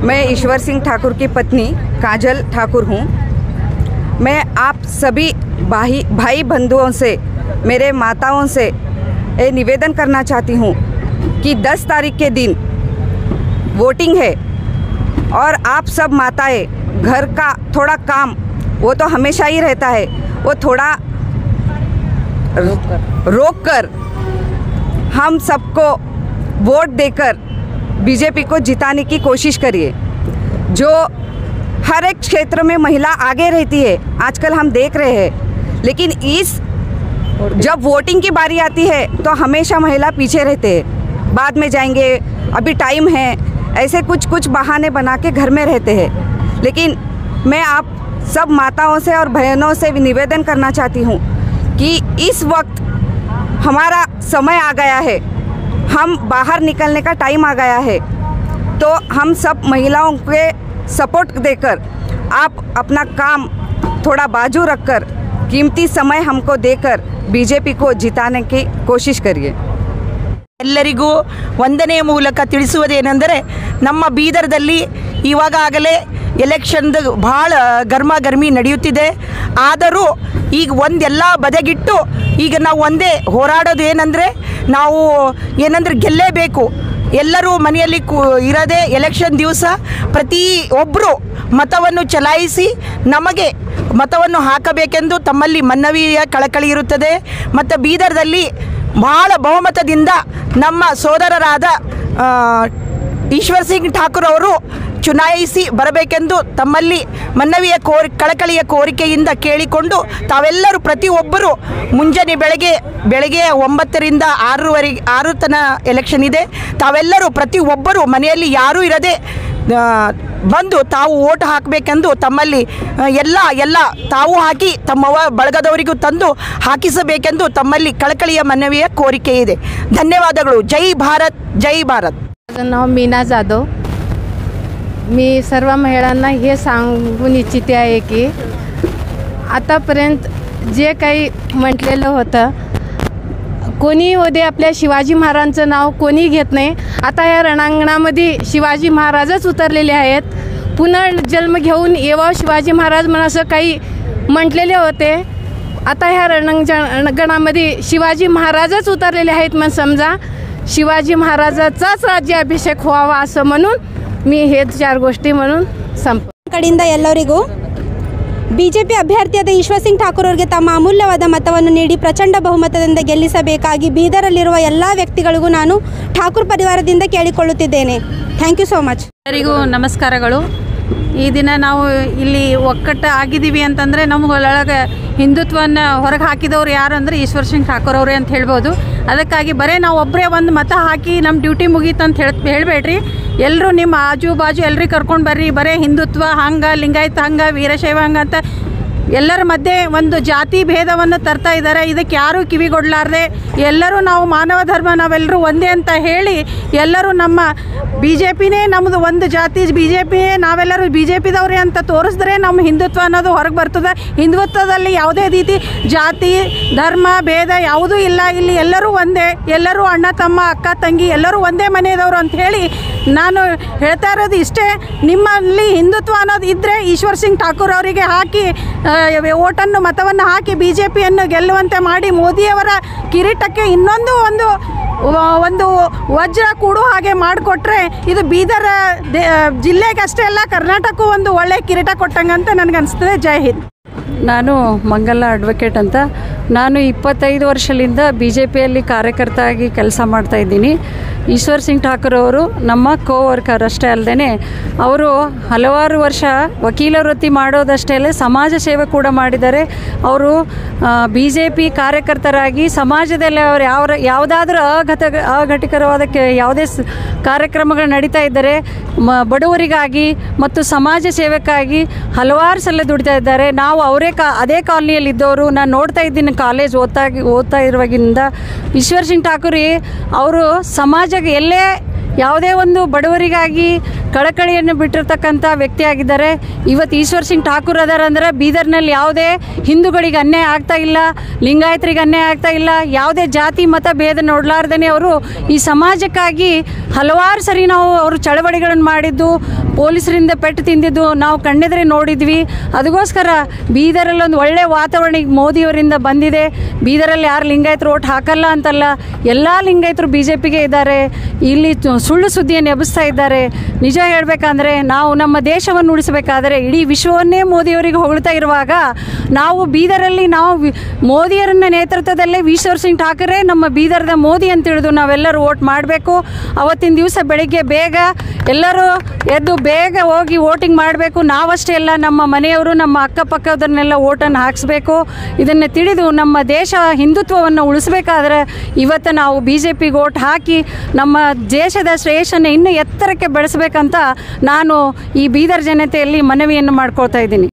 मैं ईश्वर सिंह ठाकुर की पत्नी काजल ठाकुर हूँ मैं आप सभी भाई भाई बंधुओं से मेरे माताओं से ये निवेदन करना चाहती हूँ कि 10 तारीख के दिन वोटिंग है और आप सब माताएं घर का थोड़ा काम वो तो हमेशा ही रहता है वो थोड़ा रोक कर हम सबको वोट देकर बीजेपी को जिताने की कोशिश करिए जो हर एक क्षेत्र में महिला आगे रहती है आजकल हम देख रहे हैं लेकिन इस जब वोटिंग की बारी आती है तो हमेशा महिला पीछे रहते हैं बाद में जाएंगे अभी टाइम है ऐसे कुछ कुछ बहाने बना के घर में रहते हैं लेकिन मैं आप सब माताओं से और बहनों से भी निवेदन करना चाहती हूँ कि इस वक्त हमारा समय आ गया है हम बाहर निकलने का टाइम आ गया है तो हम सब महिलाओं के सपोर्ट देकर आप अपना काम थोड़ा बाजू रखकर कीमती समय हमको देकर बीजेपी को जिताने की कोशिश करिए ಎಲ್ಲರಿಗೂ ವಂದನೆಯ ಮೂಲಕ ತಿಳಿಸುವುದೇನೆಂದರೆ ನಮ್ಮ ಬೀದರ್ದಲ್ಲಿ ಇವಾಗಲೇ ಎಲೆಕ್ಷನ್ದು ಭಾಳ ಗರ್ಮಾಗರ್ಮಿ ನಡೆಯುತ್ತಿದೆ ಆದರೂ ಈಗ ಒಂದೆಲ್ಲ ಬದಗಿಟ್ಟು ಈಗ ನಾವು ಒಂದೇ ಹೋರಾಡೋದು ಏನಂದರೆ ನಾವು ಏನಂದ್ರೆ ಗೆಲ್ಲೇಬೇಕು ಎಲ್ಲರೂ ಮನೆಯಲ್ಲಿ ಕು ಇರದೆ ಎಲೆಕ್ಷನ್ ದಿವಸ ಪ್ರತಿ ಒಬ್ಬರು ಮತವನ್ನು ಚಲಾಯಿಸಿ ನಮಗೆ ಮತವನ್ನು ಹಾಕಬೇಕೆಂದು ತಮ್ಮಲ್ಲಿ ಮನವಿಯ ಕಳಕಳಿ ಇರುತ್ತದೆ ಮತ್ತು ಬೀದರ್ದಲ್ಲಿ ಬಹಳ ಬಹುಮತದಿಂದ ನಮ್ಮ ಸೋದರರಾದ ಆ, ಈಶ್ವರ್ ಸಿಂಗ್ ಠಾಕೂರ್ ಅವರು ಚುನಾಯಿಸಿ ಬರಬೇಕೆಂದು ತಮ್ಮಲ್ಲಿ ಮನ್ನವಿಯ ಕೋರಿ ಕಳಕಳಿಯ ಕೋರಿಕೆಯಿಂದ ಕೇಳಿಕೊಂಡು ತಾವೆಲ್ಲರೂ ಪ್ರತಿಯೊಬ್ಬರು ಮುಂಜಾನೆ ಬೆಳಗ್ಗೆ ಬೆಳಗ್ಗೆ ಒಂಬತ್ತರಿಂದ ಆರೂವರೆಗೆ ಆರು ತನ ಎಲೆಕ್ಷನ್ ಇದೆ ತಾವೆಲ್ಲರೂ ಪ್ರತಿಯೊಬ್ಬರು ಮನೆಯಲ್ಲಿ ಯಾರೂ ಇರದೆ ಆ, ಬಂದು ತಾವು ಓಟ್ ಹಾಕಬೇಕೆಂದು ತಮ್ಮಲ್ಲಿ ಆ, ಎಲ್ಲ ಎಲ್ಲ ತಾವು ಹಾಕಿ ತಮ್ಮವ ಬಳಗದವರಿಗೂ ತಂದು ಹಾಕಿಸಬೇಕೆಂದು ತಮ್ಮಲ್ಲಿ ಕಳಕಳಿಯ ಮನವಿಯ ಕೋರಿಕೆ ಇದೆ ಧನ್ಯವಾದಗಳು ಜೈ ಭಾರತ್ ಜೈ ಭಾರತ್ माझं नाव मीना जाधव मी सर्व महिलांना हे सांगून इच्छिते आहे की आतापर्यंत जे काही म्हटलेलं होतं कोणी होते आपल्या शिवाजी महाराजांचं नाव कोणी घेत नाही आता या रणांगणामध्ये शिवाजी महाराजच उतरलेले आहेत पुनर्जन्म घेऊन येवा शिवाजी महाराज म्हणून असं काही म्हटलेले होते आता ह्या रणांगणामध्ये शिवाजी महाराजच उतरलेले आहेत मग समजा शिवाजी महाराजाचाच राज्याभिषेक व्हावा असं म्हणून मी हे चार गोष्टी म्हणून संप ಕಡೆಯಿಂದ ಎಲ್ಲರಿಗೂ ಬಿಜೆಪಿ ಅಭ್ಯರ್ಥಿಯಾದ ಈಶ್ವರ್ ಸಿಂಗ್ ಠಾಕೂರ್ ಅವರಿಗೆ ತಮ್ಮ ಅಮೂಲ್ಯವಾದ ಮತವನ್ನು ನೀಡಿ ಪ್ರಚಂಡ ಬಹುಮತದಿಂದ ಗೆಲ್ಲಿಸಬೇಕಾಗಿ ಬೀದರಲ್ಲಿರುವ ಎಲ್ಲ ವ್ಯಕ್ತಿಗಳಿಗೂ ನಾನು ಠಾಕೂರ್ ಪರಿವಾರದಿಂದ ಕೇಳಿಕೊಳ್ಳುತ್ತಿದ್ದೇನೆ ಥ್ಯಾಂಕ್ ಯು ಸೋ ಮಚ್ ಎಲ್ಲರಿಗೂ ನಮಸ್ಕಾರಗಳು ಈ ದಿನ ನಾವು ಇಲ್ಲಿ ಒಕ್ಕಟ್ಟು ಆಗಿದ್ದೀವಿ ಅಂತಂದರೆ ನಮ್ಗೊಳಗೆ ಹಿಂದುತ್ವವನ್ನು ಹೊರಗೆ ಹಾಕಿದವ್ರು ಯಾರು ಅಂದರೆ ಈಶ್ವರ್ ಸಿಂಗ್ ಠಾಕೂರ್ ಅವರೇ ಅಂತ ಹೇಳ್ಬೋದು ಅದಕ್ಕಾಗಿ ಬರೀ ನಾವು ಒಬ್ಬರೇ ಒಂದು ಮತ ಹಾಕಿ ನಮ್ಮ ಡ್ಯೂಟಿ ಮುಗೀತು ಅಂತ ಹೇಳಿ ಹೇಳಬೇಡ್ರಿ ಎಲ್ಲರೂ ನಿಮ್ಮ ಆಜು ಬಾಜು ಎಲ್ರಿಗೆ ಕರ್ಕೊಂಡು ಬರ್ರಿ ಬರೀ ಹಿಂದುತ್ವ ಹಂಗೆ ಲಿಂಗಾಯತ ಹಂಗೆ ವೀರಶೈವ ಹಂಗೆ ಅಂತ ಎಲ್ಲರ ಮಧ್ಯೆ ಒಂದು ಜಾತಿ ಭೇದವನ್ನು ತರ್ತಾ ಇದ್ದಾರೆ ಇದಕ್ಕೆ ಯಾರೂ ಕಿವಿಗೊಡ್ಲಾರ್ದೆ ಎಲ್ಲರೂ ನಾವು ಮಾನವ ಧರ್ಮ ನಾವೆಲ್ಲರೂ ಒಂದೇ ಅಂತ ಹೇಳಿ ಎಲ್ಲರೂ ನಮ್ಮ ಬಿ ಜೆ ಪಿನೇ ನಮ್ಮದು ಒಂದು ಜಾತಿ ಬಿ ಜೆ ಪಿಯೇ ನಾವೆಲ್ಲರೂ ಬಿ ಜೆ ಪಿದವ್ರೆ ಅಂತ ತೋರಿಸಿದ್ರೆ ನಮ್ಮ ಹಿಂದುತ್ವ ಅನ್ನೋದು ಹೊರಗೆ ಬರ್ತದೆ ಹಿಂದುತ್ವದಲ್ಲಿ ಯಾವುದೇ ರೀತಿ ಜಾತಿ ಧರ್ಮ ಭೇದ ಯಾವುದೂ ಇಲ್ಲ ಇಲ್ಲಿ ಎಲ್ಲರೂ ಒಂದೇ ಎಲ್ಲರೂ ಅಣ್ಣ ತಮ್ಮ ಅಕ್ಕ ತಂಗಿ ಎಲ್ಲರೂ ಒಂದೇ ಮನೆಯದವರು ಅಂತ ಹೇಳಿ ನಾನು ಹೇಳ್ತಾ ಇರೋದು ಇಷ್ಟೇ ನಿಮ್ಮಲ್ಲಿ ಹಿಂದುತ್ವ ಅನ್ನೋದು ಇದ್ದರೆ ಈಶ್ವರ್ ಸಿಂಗ್ ಠಾಕೂರ್ ಅವರಿಗೆ ಹಾಕಿ ಆ, ಓಟನ್ನು ಮತವನ್ನು ಹಾಕಿ ಬಿ ಜೆ ಪಿಯನ್ನು ಗೆಲ್ಲುವಂತೆ ಮಾಡಿ ಮೋದಿಯವರ ಕಿರೀಟಕ್ಕೆ ಇನ್ನೊಂದು ಒಂದು ವ- ಒಂದು ವಜ್ರ ಕೂಡು ಹಾಗೆ ಮಾಡಿಕೊಟ್ರೆ ಇದು ಬೀದರ್ ದೇ- ಜಿಲ್ಲೆಗೆ ಅಷ್ಟೇ ಅಲ್ಲ ಕರ್ನಾಟಕಕ್ಕೂ ಒಂದು ಒಳ್ಳೆ ಕಿರೀಟ ಕೊಟ್ಟಂಗಂತ ನನಗನ್ಸ್ತದೆ ಜೈ ಹಿಂದ್ ನಾನು ಮಂಗಲ ಅಡ್ವೊಕೇಟ್ ಅಂತ ನಾನು ಇಪ್ಪತ್ತೈದು ವರ್ಷದಿಂದ ಬಿ ಜೆ ಪಿಯಲ್ಲಿ ಕಾರ್ಯಕರ್ತ ಆಗಿ ಕೆಲಸ ಮಾಡ್ತಾ ಇದ್ದೀನಿ ಈಶ್ವರ್ ಸಿಂಗ್ ಠಾಕೂರ್ ಅವರು ನಮ್ಮ ಕೋ ವರ್ಕರ್ ಅಷ್ಟೇ ಅಲ್ಲದೆ ಅವರು ಹಲವಾರು ವರ್ಷ ವಕೀಲ ವೃತ್ತಿ ಮಾಡೋದಷ್ಟೇ ಅಲ್ಲದೆ ಸಮಾಜ ಸೇವೆ ಕೂಡ ಮಾಡಿದ್ದಾರೆ ಅವರು ಬಿ ಜೆ ಪಿ ಕಾರ್ಯಕರ್ತರಾಗಿ ಸಮಾಜದಲ್ಲಿ ಅವರು ಯಾವ ಯಾವುದಾದ್ರೂ ಅಘಟ ಅಘಟಿಕರವಾದ ಕೆ- ಯಾವುದೇ ಸ- ಕಾರ್ಯಕ್ರಮಗಳು ನಡೀತಾ ಇದ್ದರೆ ಮ ಬಡವರಿಗಾಗಿ ಮತ್ತು ಸಮಾಜ ಸೇವೆಕ್ಕಾಗಿ ಹಲವಾರು ಸಲ ದುಡಿತಾ ಇದ್ದಾರೆ ನಾವು ಅವರೇ ಕಾ ಅದೇ ಕಾಲನಿಯಲ್ಲಿ ಇದ್ದವರು ನಾನು ನೋಡ್ತಾ ಇದ್ದೀನಿ ಕಾಲೇಜ್ ಓದ್ತಾ ಓದ್ತಾ ಇರುವಾಗಿಂದ ಈಶ್ವರ್ ಸಿಂಗ್ ಠಾಕೂರಿ ಅವರು ಸಮಾಜಕ್ಕೆ ಎಲ್ಲೇ ಯಾವುದೇ ಒಂದು ಬಡವರಿಗಾಗಿ ಕಳಕಳಿಯನ್ನು ಬಿಟ್ಟಿರ್ತಕ್ಕಂಥ ವ್ಯಕ್ತಿಯಾಗಿದ್ದಾರೆ ಇವತ್ತು ಈಶ್ವರ್ ಸಿಂಗ್ ಠಾಕೂರ್ ಅದಾರ ಅಂದ್ರೆ ಬೀದರ್ನಲ್ಲಿ ಯಾವುದೇ ಹಿಂದೂಗಳಿಗೆ ಅನ್ಯಾಯ ಆಗ್ತಾ ಇಲ್ಲ ಲಿಂಗಾಯತರಿಗೆ ಅನ್ಯಾಯ ಆಗ್ತಾ ಇಲ್ಲ ಯಾವುದೇ ಜಾತಿ ಮತ ಭೇದ ನೋಡಲಾರ್ದೇ ಅವರು ಈ ಸಮಾಜಕ್ಕಾಗಿ ಹಲವಾರು ಸರಿ ನಾವು ಅವರು ಚಳವಳಿಗಳನ್ನು ಮಾಡಿದ್ದು ಪೊಲೀಸರಿಂದ ಪೆಟ್ಟು ತಿಂದಿದ್ದು ನಾವು ಕಣ್ಣೆದ್ರೆ ನೋಡಿದ್ವಿ ಅದಕ್ಕೋಸ್ಕರ ಬೀದರಲ್ಲಿ ಒಂದು ಒಳ್ಳೆ ವಾತಾವರಣ ಈಗ ಮೋದಿಯವರಿಂದ ಬಂದಿದೆ ಬೀದರಲ್ಲಿ ಯಾರು ಲಿಂಗಾಯತರು ಓಟ್ ಹಾಕಲ್ಲ ಅಂತಲ್ಲ ಎಲ್ಲ ಲಿಂಗಾಯತರು ಬಿ ಜೆ ಪಿಗೆ ಇದ್ದಾರೆ ಇಲ್ಲಿ ತು- ಸುಳ್ಳು ಸುದ್ದಿಯನ್ನು ಎಬ್ಬಿಸ್ತಾ ಇದ್ದಾರೆ ನಿಜ ಹೇಳಬೇಕಂದ್ರೆ ನಾವು ನಮ್ಮ ದೇಶವನ್ನು ಉಳಿಸಬೇಕಾದರೆ ಇಡೀ ವಿಶ್ವವನ್ನೇ ಮೋದಿಯವರಿಗೆ ಹೊಗಳ್ತಾ ಇರುವಾಗ ನಾವು ಬೀದರಲ್ಲಿ ನಾವು ವಿ- ಮೋದಿಯವರನ್ನ ನೇತೃತ್ವದಲ್ಲೇ ಈಶ್ವರ್ ಸಿಂಗ್ ಠಾಕರೆ ನಮ್ಮ ಬೀದರ್ದ ಮೋದಿ ಅಂತ ತಿಳಿದು ನಾವೆಲ್ಲರೂ ವೋಟ್ ಮಾಡಬೇಕು ಅವತ್ತಿನ ದಿವಸ ಬೆಳಿಗ್ಗೆ ಬೇಗ ಎಲ್ಲರೂ ಎದ್ದು ಬೇಗ ಹೋಗಿ ವೋಟಿಂಗ್ ಮಾಡಬೇಕು ನಾವಷ್ಟೇ ಅಲ್ಲ ನಮ್ಮ ಮನೆಯವರು ನಮ್ಮ ಅಕ್ಕಪಕ್ಕದನ್ನೆಲ್ಲ ವೋಟನ್ನು ಹಾಕಿಸ್ಬೇಕು ಇದನ್ನು ತಿಳಿದು ನಮ್ಮ ದೇಶ ಹಿಂದುತ್ವವನ್ನು ಉಳಿಸಬೇಕಾದ್ರೆ ಇವತ್ತು ನಾವು ಬಿ ಜೆ ಪಿಗೆ ವೋಟ್ ಹಾಕಿ ನಮ್ಮ ದೇಶದ ಶ್ರೇಯಸ್ಸನ್ನು ಇನ್ನೂ ಎತ್ತರಕ್ಕೆ ಬೆಳೆಸಬೇಕಂತ ನಾನು ಈ ಬೀದರ್ ಜನತೆಯಲ್ಲಿ ಮನವಿಯನ್ನು ಮಾಡ್ಕೊಳ್ತಾ ಇದ್ದೀನಿ